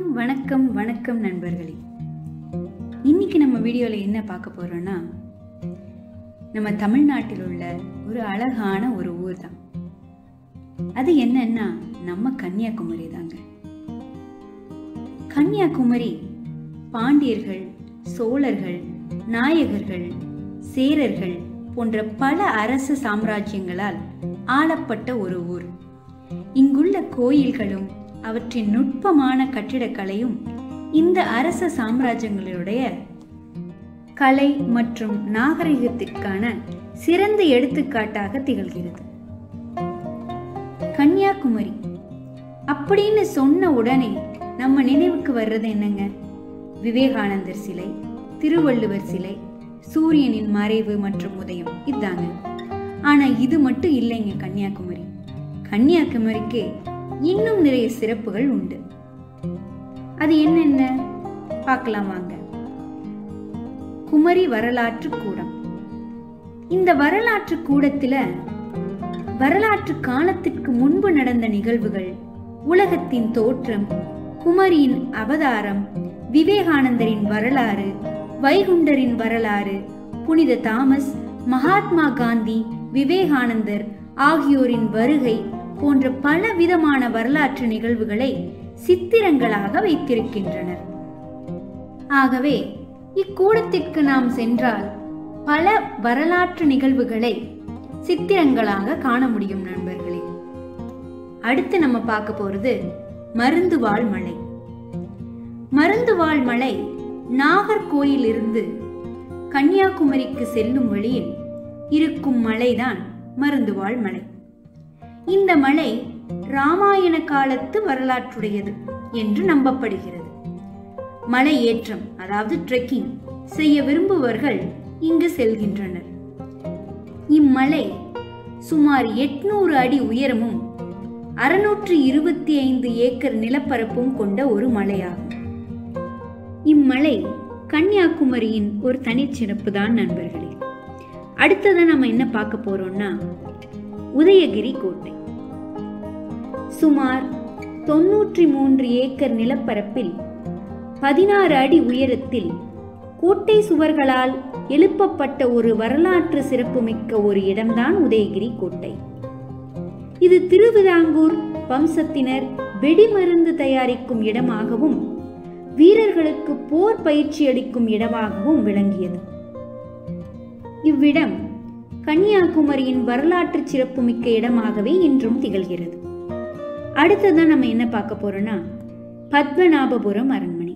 வணக்கம் வணக்கம் நண்பர்களே இன்னைக்கு நம்ம வீடியோவில் என்ன பார்க்க போறோம்னா நம்ம தமிழ்நாட்டில் உள்ள ஒரு அழகான ஒரு ஊர் தான் அது என்னன்னா நம்ம கன்னியாகுமரி தாங்க கன்னியாகுமரி பாண்டியர்கள் சோழர்கள் நாயகர்கள் சேரர்கள் போன்ற பல அரசு சாம்ராஜ்யங்களால் ஆளப்பட்ட ஒரு ஊர் இங்குள்ள கோயில்களும் அவற்றின் நுட்பமான கட்டிடக்கலையும் இந்த அரச சாம்ராஜ்யங்களுடைய கலை மற்றும் நாகரிகத்திற்கான சிறந்த எடுத்துக்காட்டாக திகழ்கிறது கன்னியாகுமரி அப்படின்னு சொன்ன உடனே நம்ம நினைவுக்கு வர்றது என்னங்க விவேகானந்தர் சிலை திருவள்ளுவர் சிலை சூரியனின் மறைவு மற்றும் உதயம் இதாங்க ஆனா இது மட்டும் இல்லைங்க கன்னியாகுமரி கன்னியாகுமரிக்கு இன்னும் நிறைய சிறப்புகள் உண்டு அது என்னென்ன பார்க்கலாம் வாங்க குமரி வரலாற்று கூடம் இந்த வரலாற்று கூடத்துல வரலாற்று காலத்திற்கு முன்பு நடந்த நிகழ்வுகள் உலகத்தின் தோற்றம் குமரியின் அவதாரம் விவேகானந்தரின் வரலாறு வைகுண்டரின் வரலாறு புனித தாமஸ் மகாத்மா காந்தி விவேகானந்தர் ஆகியோரின் வருகை போன்ற பல விதமான வரலாற்று நிகழ்வுகளை சித்திரங்களாக வைத்திருக்கின்றனர் ஆகவே இக்கூடத்திற்கு நாம் சென்றால் பல வரலாற்று நிகழ்வுகளை சித்திரங்களாக காண முடியும் நண்பர்களே அடுத்து நம்ம பார்க்க போறது மருந்துவாள் மலை மருந்துவாள் மலை நாகர்கோயில் இருந்து கன்னியாகுமரிக்கு செல்லும் வழியில் இருக்கும் மலைதான் மருந்துவாள் மலை இந்த மலை ராமாயண காலத்து வரலாற்றுடையது என்று நம்பப்படுகிறது மலை ஏற்றம் அதாவது ட்ரெக்கிங் செய்ய விரும்புவர்கள் இங்கு செல்கின்றனர் இம்மலை சுமார் எட்நூறு அடி உயரமும் அறுநூற்று இருபத்தி ஐந்து ஏக்கர் நிலப்பரப்பும் கொண்ட ஒரு மலையாகும் இம்மலை கன்னியாகுமரியின் ஒரு தனிச்சிறப்பு தான் நண்பர்களே அடுத்ததை நம்ம என்ன பார்க்க போறோம்னா உதயகிரி கோட்டை சுமார் தொன்னூற்றி மூன்று ஏக்கர் நிலப்பரப்பில் பதினாறு அடி உயரத்தில் கோட்டை சுவர்களால் எழுப்பப்பட்ட ஒரு வரலாற்று சிறப்புமிக்க ஒரு இடம்தான் உதயகிரி கோட்டை இது திருவிதாங்கூர் வம்சத்தினர் வெடிமருந்து தயாரிக்கும் இடமாகவும் வீரர்களுக்கு போர் பயிற்சி அளிக்கும் இடமாகவும் விளங்கியது இவ்விடம் கன்னியாகுமரியின் வரலாற்று சிறப்புமிக்க இடமாகவே இன்றும் திகழ்கிறது அடுத்ததான் நம்ம என்ன பார்க்க போறோம்னா பத்மநாபபுரம் அரண்மனை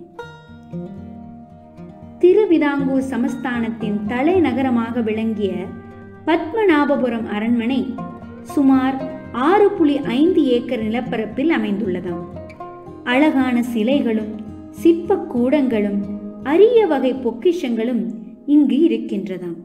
திருவிதாங்கூர் சமஸ்தானத்தின் தலைநகரமாக விளங்கிய பத்மநாபபுரம் அரண்மனை சுமார் ஆறு புள்ளி ஐந்து ஏக்கர் நிலப்பரப்பில் அமைந்துள்ளதாம் அழகான சிலைகளும் சிற்ப கூடங்களும் அரிய வகை பொக்கிஷங்களும் இங்கு இருக்கின்றதாம்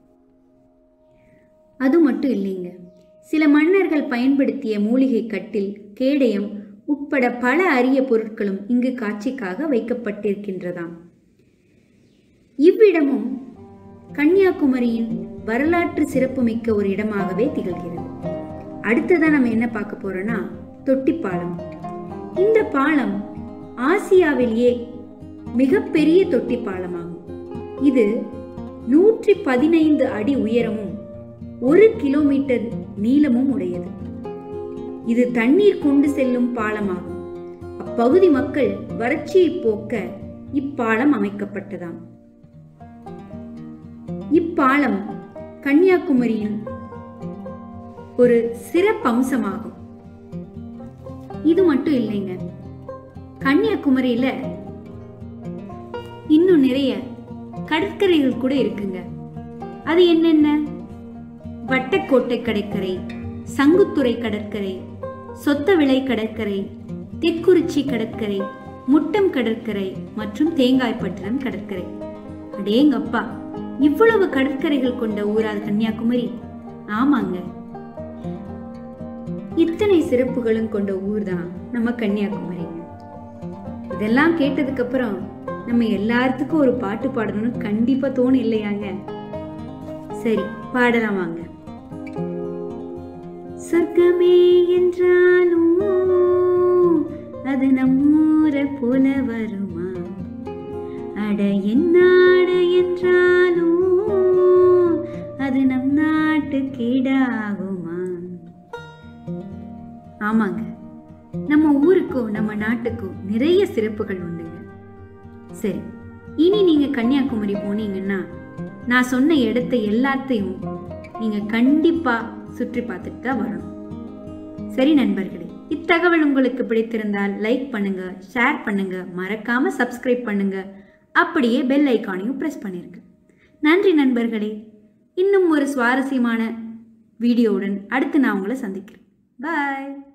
அது மட்டும் இல்லைங்க சில மன்னர்கள் பயன்படுத்திய மூலிகை கட்டில் கேடயம் உட்பட பல அரிய பொருட்களும் இங்கு காட்சிக்காக வைக்கப்பட்டிருக்கின்றதாம் இவ்விடமும் கன்னியாகுமரியின் வரலாற்று சிறப்புமிக்க ஒரு இடமாகவே திகழ்கிறது அடுத்ததா நம்ம என்ன பார்க்க போறோம்னா தொட்டிப்பாலம் இந்த பாலம் ஆசியாவிலேயே மிகப்பெரிய தொட்டி பாலமாகும் இது நூற்றி பதினைந்து அடி உயரமும் ஒரு கிலோமீட்டர் நீளமும் உடையது இது தண்ணீர் கொண்டு செல்லும் பாலமாகும் அப்பகுதி மக்கள் வறட்சியை போக்க இப்பாலம் அமைக்கப்பட்டதாம் இப்பாலம் கன்னியாகுமரியின் ஒரு சிறப்பம்சமாகும் இது மட்டும் இல்லைங்க கன்னியாகுமரியில இன்னும் நிறைய கடற்கரைகள் கூட இருக்குங்க அது என்னென்ன வட்டக்கோட்டை கடற்கரை சங்குத்துறை கடற்கரை சொத்தவிளை கடற்கரை தெக்குறிச்சி கடற்கரை முட்டம் கடற்கரை மற்றும் தேங்காய்பட்டினம் கடற்கரை அடேங்கப்பா இவ்வளவு கடற்கரைகள் கொண்ட ஊரா கன்னியாகுமரி ஆமாங்க இத்தனை சிறப்புகளும் கொண்ட ஊர் தான் நம்ம கன்னியாகுமரி இதெல்லாம் கேட்டதுக்கு அப்புறம் நம்ம எல்லாத்துக்கும் ஒரு பாட்டு பாடணும்னு கண்டிப்பா தோணும் இல்லையாங்க சரி பாடலாம் வாங்க சொர்க்கமே என்றாலும் அது நம்மூரை போல வருமா அட என்னாடு என்றாலும் அது நம் நாட்டு கீடாகுமா ஆமாங்க நம்ம ஊருக்கும் நம்ம நாட்டுக்கும் நிறைய சிறப்புகள் உண்டுங்க சரி இனி நீங்க கன்னியாகுமரி போனீங்கன்னா நான் சொன்ன இடத்த எல்லாத்தையும் நீங்க கண்டிப்பா சுற்றி பார்த்துட்டு தான் வரணும் சரி நண்பர்களே இத்தகவல் உங்களுக்கு பிடித்திருந்தால் லைக் பண்ணுங்க ஷேர் பண்ணுங்க மறக்காம சப்ஸ்கிரைப் பண்ணுங்க அப்படியே பெல் ஐக்கானையும் பிரஸ் பண்ணிருங்க நன்றி நண்பர்களே இன்னும் ஒரு சுவாரஸ்யமான வீடியோவுடன் அடுத்து நான் உங்களை சந்திக்கிறேன் பாய்